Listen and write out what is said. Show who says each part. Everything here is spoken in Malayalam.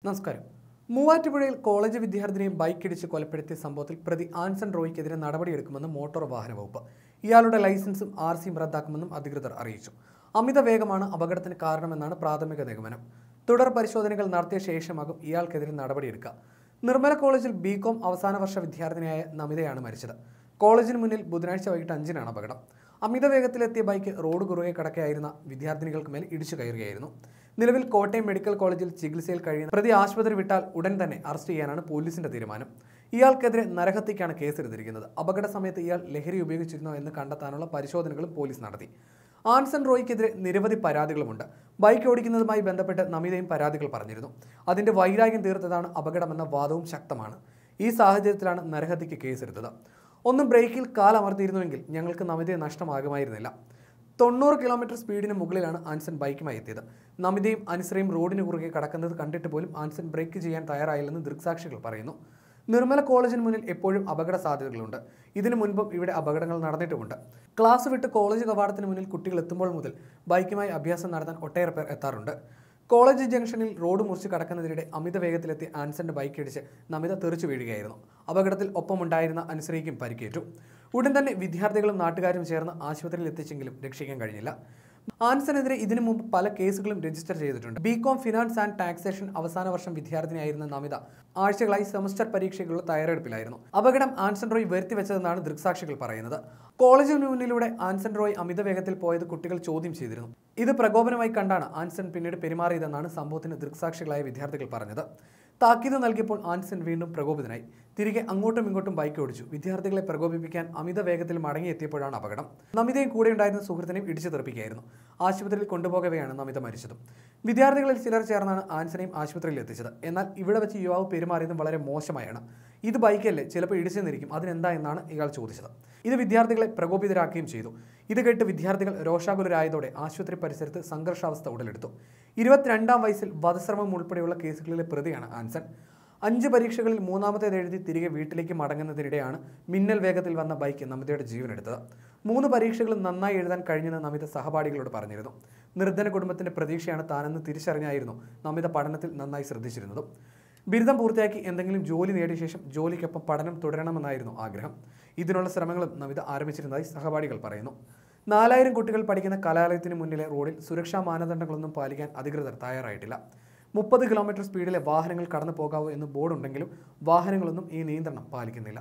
Speaker 1: നമസ്കാരം മൂവാറ്റുപുഴയിൽ കോളേജ് വിദ്യാർത്ഥിനിയെ ബൈക്കിടിച്ച് കൊലപ്പെടുത്തിയ സംഭവത്തിൽ പ്രതി ആൻസൺ റോയ്ക്കെതിരെ നടപടിയെടുക്കുമെന്ന് മോട്ടോർ വാഹന വകുപ്പ് ഇയാളുടെ ലൈസൻസും ആർ സിയും റദ്ദാക്കുമെന്നും അധികൃതർ അറിയിച്ചു അമിത വേഗമാണ് അപകടത്തിന് കാരണമെന്നാണ് പ്രാഥമിക നിഗമനം തുടർ പരിശോധനകൾ നടത്തിയ ശേഷമാകും ഇയാൾക്കെതിരെ നടപടിയെടുക്കുക നിർമ്മല കോളേജിൽ ബി കോം അവസാന വർഷ വിദ്യാർത്ഥിനിയായ നമിതയാണ് മരിച്ചത് കോളേജിന് മുന്നിൽ ബുധനാഴ്ച വൈകിട്ട് അഞ്ചിനാണ് അപകടം അമിത വേഗത്തിലെത്തിയ ബൈക്ക് റോഡ് കുറുകെ കടക്കുകയായിരുന്ന വിദ്യാർത്ഥിനികൾക്ക് മേൽ ഇടിച്ചു കയറുകയായിരുന്നു നിലവിൽ കോട്ടയം മെഡിക്കൽ കോളേജിൽ ചികിത്സയിൽ കഴിയുന്ന പ്രതി ആശുപത്രി വിട്ടാൽ ഉടൻ തന്നെ അറസ്റ്റ് ചെയ്യാനാണ് പോലീസിന്റെ തീരുമാനം ഇയാൾക്കെതിരെ നരഹത്യക്കാണ് കേസെടുത്തിരിക്കുന്നത് അപകട സമയത്ത് ഇയാൾ ലഹരി ഉപയോഗിച്ചിരുന്നോ എന്ന് കണ്ടെത്താനുള്ള പരിശോധനകളും പോലീസ് നടത്തി ആൻസൺ റോയ്ക്കെതിരെ നിരവധി പരാതികളുമുണ്ട് ബൈക്ക് ഓടിക്കുന്നതുമായി ബന്ധപ്പെട്ട് നമിതയും പരാതികൾ പറഞ്ഞിരുന്നു അതിന്റെ വൈരാഗ്യം തീർത്തതാണ് അപകടമെന്ന വാദവും ശക്തമാണ് ഈ സാഹചര്യത്തിലാണ് നരഹത്യക്ക് കേസെടുത്തത് ഒന്ന് ബ്രേക്കിൽ കാലമർത്തിയിരുന്നുവെങ്കിൽ ഞങ്ങൾക്ക് നമിതയെ നഷ്ടമാകുമായിരുന്നില്ല തൊണ്ണൂറ് കിലോമീറ്റർ സ്പീഡിന് മുകളിലാണ് ആൻസൺ ബൈക്കുമായി എത്തിയത് നമിതയും അൻസറയും റോഡിന് കുറുകെ കടക്കുന്നത് കണ്ടിട്ട് പോലും ആൻസൺ ബ്രേക്ക് ചെയ്യാൻ തയ്യാറായില്ലെന്ന് ദൃക്സാക്ഷികൾ പറയുന്നു നിർമ്മല കോളേജിന് മുന്നിൽ എപ്പോഴും അപകട സാധ്യതകളുണ്ട് ഇതിനു മുൻപും ഇവിടെ അപകടങ്ങൾ നടന്നിട്ടുമുണ്ട് ക്ലാസ് വിട്ട് കോളേജ് കവാടത്തിന് മുന്നിൽ കുട്ടികൾ എത്തുമ്പോൾ മുതൽ ബൈക്കുമായി അഭ്യാസം നടത്താൻ ഒട്ടേറെ പേർ എത്താറുണ്ട് കോളേജ് ജംഗ്ഷനിൽ റോഡ് മുറിച്ച് കടക്കുന്നതിനിടെ അമിത വേഗത്തിലെത്തി ആൻസന്റെ ബൈക്ക് ഇടിച്ച് നമിത തെറിച്ചു വീഴുകയായിരുന്നു അപകടത്തിൽ ഒപ്പമുണ്ടായിരുന്ന അൻസറിക്കും പരിക്കേറ്റു ഉടൻ തന്നെ വിദ്യാർത്ഥികളും നാട്ടുകാരും ചേർന്ന് ആശുപത്രിയിൽ എത്തിച്ചെങ്കിലും രക്ഷിക്കാൻ കഴിഞ്ഞില്ല ആൻസനെതിരെ ഇതിനു മുമ്പ് പല കേസുകളും രജിസ്റ്റർ ചെയ്തിട്ടുണ്ട് B Com finance and taxation അവസാന വർഷം വിദ്യാർത്ഥിനിയായിരുന്ന നമിത ആഴ്ചകളായി സെമസ്റ്റർ പരീക്ഷയ്ക്കുള്ള തയ്യാറെടുപ്പിലായിരുന്നു അപകടം ആൻസൺ റോയ് വരുത്തിവെച്ചതെന്നാണ് ദൃക്സാക്ഷികൾ പറയുന്നത് കോളേജിന് മുന്നിലൂടെ ആൻസൺ റോയ് അമിത വേഗത്തിൽ പോയത് കുട്ടികൾ ചോദ്യം ചെയ്തിരുന്നു ഇത് പ്രകോപനമായി കണ്ടാണ് ആൻസൺ പിന്നീട് പെരുമാറിയതെന്നാണ് സംഭവത്തിന് ദൃക്സാക്ഷികളായ വിദ്യാർത്ഥികൾ പറഞ്ഞത് താക്കീത് നൽകിയപ്പോൾ ആൻസൺ വീണ്ടും പ്രകോപിതനായി തിരികെ അങ്ങോട്ടും ഇങ്ങോട്ടും ബൈക്ക് ഓടിച്ചു വിദ്യാർത്ഥികളെ പ്രകോപിപ്പിക്കാൻ അമിത വേഗത്തിൽ മടങ്ങിയെത്തിയപ്പോഴാണ് അപകടം നമിതയും കൂടെ ഉണ്ടായിരുന്ന സുഹൃത്തിനെയും ഇടിച്ചു തെറിപ്പിക്കുകയായിരുന്നു ആശുപത്രിയിൽ കൊണ്ടുപോകവെയാണ് നമിത മരിച്ചതും വിദ്യാർത്ഥികളിൽ ചിലർ ചേർന്നാണ് ആൻസനെയും ആശുപത്രിയിൽ എത്തിച്ചത് എന്നാൽ ഇവിടെ വെച്ച് യുവാവ് പെരുമാറിയതും വളരെ മോശമായാണ് ഇത് ബൈക്കല്ലേ ചിലപ്പോൾ ഇടിച്ചു നിന്നിരിക്കും അതിനെന്താ എന്നാണ് ഇയാൾ ചോദിച്ചത് ഇത് വിദ്യാർത്ഥികളെ പ്രകോപിതരാക്കുകയും ചെയ്തു ഇത് കേട്ട് വിദ്യാർത്ഥികൾ രോഷാകുലരായതോടെ ആശുപത്രി പരിസരത്ത് സംഘർഷാവസ്ഥ ഉടലെടുത്തു ഇരുപത്തിരണ്ടാം വയസ്സിൽ വധശ്രമം ഉൾപ്പെടെയുള്ള കേസുകളിലെ പ്രതിയാണ് ആൻസൺ അഞ്ച് പരീക്ഷകളിൽ മൂന്നാമത്തേത് എഴുതി തിരികെ വീട്ടിലേക്ക് മടങ്ങുന്നതിനിടെയാണ് മിന്നൽ വേഗത്തിൽ വന്ന ബൈക്ക് നമിതയുടെ ജീവനെടുത്തത് മൂന്ന് പരീക്ഷകളും നന്നായി എഴുതാൻ കഴിഞ്ഞെന്ന് നമിത സഹപാഠികളോട് പറഞ്ഞിരുന്നു നിർധന കുടുംബത്തിന്റെ പ്രതീക്ഷയാണ് താനെന്ന് തിരിച്ചറിഞ്ഞായിരുന്നു നമിത പഠനത്തിൽ നന്നായി ശ്രദ്ധിച്ചിരുന്നതും ബിരുദം പൂർത്തിയാക്കി എന്തെങ്കിലും ജോലി നേടിയ ശേഷം ജോലിക്കൊപ്പം പഠനം തുടരണമെന്നായിരുന്നു ആഗ്രഹം ഇതിനുള്ള ശ്രമങ്ങളും നമിത ആരംഭിച്ചിരുന്നതായി സഹപാഠികൾ പറയുന്നു നാലായിരം കുട്ടികൾ പഠിക്കുന്ന കലാലയത്തിന് മുന്നിലെ റോഡിൽ സുരക്ഷാ മാനദണ്ഡങ്ങളൊന്നും പാലിക്കാൻ അധികൃതർ തയ്യാറായിട്ടില്ല മുപ്പത് കിലോമീറ്റർ സ്പീഡിലെ വാഹനങ്ങൾ കടന്നു പോകാവൂ എന്ന് ബോർഡുണ്ടെങ്കിലും വാഹനങ്ങളൊന്നും ഈ നിയന്ത്രണം പാലിക്കുന്നില്ല